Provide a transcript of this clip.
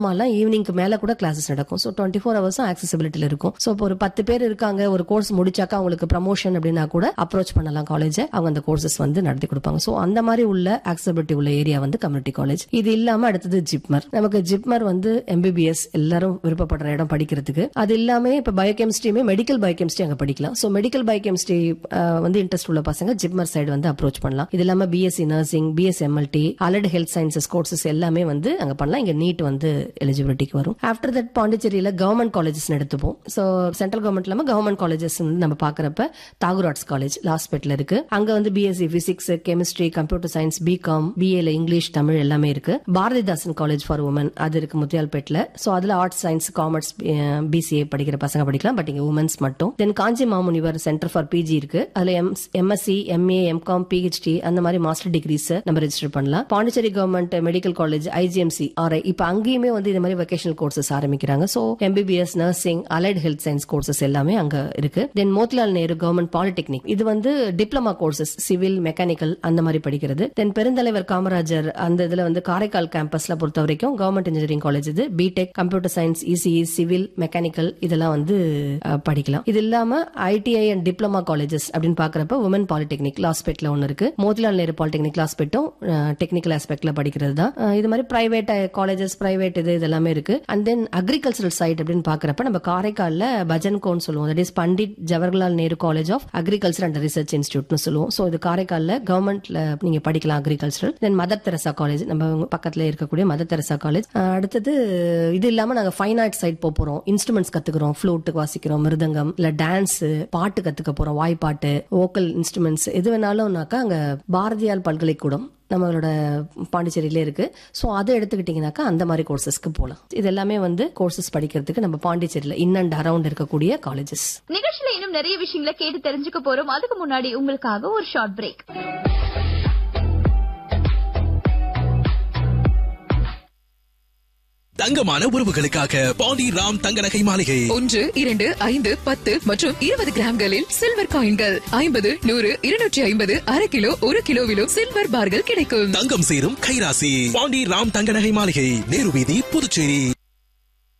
எல்லாம் ஈவினிங்க்கு மேல கூட கிளாஸஸ் நடக்கும் ஸோ டுவெண்ட்டி ஃபோர் ஹவர்ஸும் ஆக்சசிபிலிட்டியில் இருக்கும் ஸோ இப்போ ஒரு பத்து பேர் இருக்காங்க ஒரு கோர்ஸ் முடிச்சாக்கா அவங்களுக்கு ப்ரமோஷன் அப்படின்னா கூட அப்ரோச் பண்ணலாம் காலேஜை அவங்க அந்த கோர்சஸ் வந்து நடத்தி கொடுப்பாங்க ஸோ அந்த மாதிரி உள்ள ஆக்சசிபிலிட்டி உள்ள ஏரியா வந்து கம்யூனிட்டி காலேஜ் இது இல்லாம அடுத்தது ஜிப்மர் நமக்கு ஜிப்மர் வந்து எம்பிபிஎஸ் எல்லாரும் விருப்பப்படுற இடம் படிக்கிறதுக்கு அது இல்லாம இப்ப பயோகெமிஸ்ட்ரியுமே மெடிக்கல் பயோகெமிஸ்ட்ரி அங்க படிக்கலாம் ஸோ மெடிக்கல் பயோகெமிஸ்ட்ரி வந்து இன்ட்ரெஸ்ட் உள்ள பசங்க ஜிப்மர் சைடு வந்து அப்ரோச் பண்ணலாம் இது இல்லாம BSc nursing BS MLT allied health sciences courses எல்லாமே வந்து அங்க பண்ணலாம் இங்க நீட் வந்து எலிஜிபிலிட்டிக்கு வரும் ஆஃப்டர் தட் பாண்டிச்சேரியில கவர்மெண்ட் காலேஜஸ் எடுத்துப்போம் ஸோ சென்ட்ரல் கவர்மெண்ட் இல்லாம கவர்மெண்ட் காலேஜஸ் வந்து நம்ம பாக்குறப்ப தாகூர் ஆர்ட்ஸ் காலேஜ் லாஸ்பேட்ல இருக்கு அங்க வந்து BSc physics chemistry computer science BCom பிஏல இங்கிலீஷ் தமிழ் எல்லாமே இருக்கு பாரதிதாசன் காலேஜ் ஃபார் உமன் அது இருக்கு முத்தியால்பேட்ல ஸோ அதுல ஆர்ட்ஸ் சயின்ஸ் காமர்ஸ் பிசிஏ படிக்கிற பசங்க படிக்கலாம் பட் இங்க உமன்ஸ் மட்டும் then Kanchi Mamunivar centre for PG இருக்கு அதுல M MSc MA MCom PhD அந்த மாதிரி மாஸ்டர் டிகிரிஸ் நம்ம ரெஜிஸ்டர் பண்ணலாம் Pondicherry government medical college IGMC RI இப்ப அங்கேயுமே வந்து இந்த மாதிரி வெக்கேஷனல் கோர்சஸ் ஆரம்பிக்கிறாங்க so MBBS nursing allied health science courses எல்லாமே அங்க இருக்கு then Motilal Nehru government polytechnic இது வந்து டிப்ளமா கோர்சஸ் சிவில் மெக்கானிக்கல் அந்த மாதிரி படிக்கிறது தென் பெருந்தலைவர் காமராஜர் அந்த இதுல வந்து காரைக்கால் கேம்பஸ்ல பொறுத்த வரைக்கும் கவர்மெண்ட் இன்ஜினியரிங் காலேஜ் இது BTech computer science ECE civil mechanical இதெல்லாம் வந்து அஹ், படிக்கலாம் இது இல்லாம ஐடிஐ அண்ட் டிப்ளமா காலேஜஸ் அப்படின்னு பாக்குறப்ப உமன் பாலிடெக்னிக் லாஸ்பேட்ல ஒன்னு இருக்கு மோதிலால் நேரு பாலிடெக்னிக் லாஸ்பேட்டும் டெக்னிக்கல் ஆஸ்பெக்ட்ல படிக்கிறது தான் அஹ், இது மாதிரி பிரைவேட் காலேஜஸ் பிரைவேட் இது இதெல்லாமே இருக்கு அண்ட் தென் அக்ரிகல்ச்சரல் சைட் அப்படின்னு பாக்குறப்ப நம்ம காரைக்கால்ல பஜன்கோன்னு சொல்லுவோம் that is Pandit Jawaharlal Nehru college of agriculture and research இன்ஸ்டியூட்னு சொல்லுவோம் ஸோ இது காரைக்கால்ல கவர்மெண்ட்ல நீங்க படிக்கலாம் agricultural then Mother Teresa college நம்ம பக்கத்துல இருக்கக்கூடிய மதர் தெரசா காலேஜ் அடுத்தது இது இல்லாம நாங்க ஃபைன் ஆர்ட் சைட் போக போறோம் இன்ஸ்ட்ருமெண்ட்ஸ் கத்துக்கிறோம் ஃப்ளூட் வாசிக்கிறோம் மிருதங்கம் இல்ல டான்ஸ் பாட்டு கத்துக்க போறோம் வாய்ப்பாட்டு வோக்கல் இன்ஸ்ட்ருமெண்ட்ஸ் எது வேணாலும்னாக்கா அங்க பாரதியார் பல்கலைக்கூடம் நம்மளோட பாண்டிச்சேரியில இருக்கு ஸோ அதை எடுத்துக்கிட்டீங்கன்னாக்கா அந்த மாதிரி கோர்சஸ்க்கு போகலாம் இது எல்லாமே வந்து கோர்சஸ் படிக்கிறதுக்கு நம்ம பாண்டிச்சேரியில இன் அண்ட் அரௌண்ட் இருக்கக்கூடிய காலேஜஸ் நிகழ்ச்சியில இன்னும் நிறைய விஷயங்களை கேட்டு தெரிஞ்சுக்க போறோம் அதுக்கு முன்னாடி உங்களுக்காக ஒரு ஷார்ட் பிரேக் தங்கமான உறவுகளுக்காக பாண்டி ராம் தங்க நகை மாளிகை ஒன்று இரண்டு ஐந்து பத்து மற்றும் இருபது கிராம்களில் சில்வர் காயின்கள் ஐம்பது நூறு இருநூற்றி ஐம்பது அரை கிலோ ஒரு கிலோவிலும் சில்வர் பார்கள் கிடைக்கும் தங்கம் சேரும் கைராசி பாண்டி ராம் தங்க நகை மாளிகை நேரு வீதி புதுச்சேரி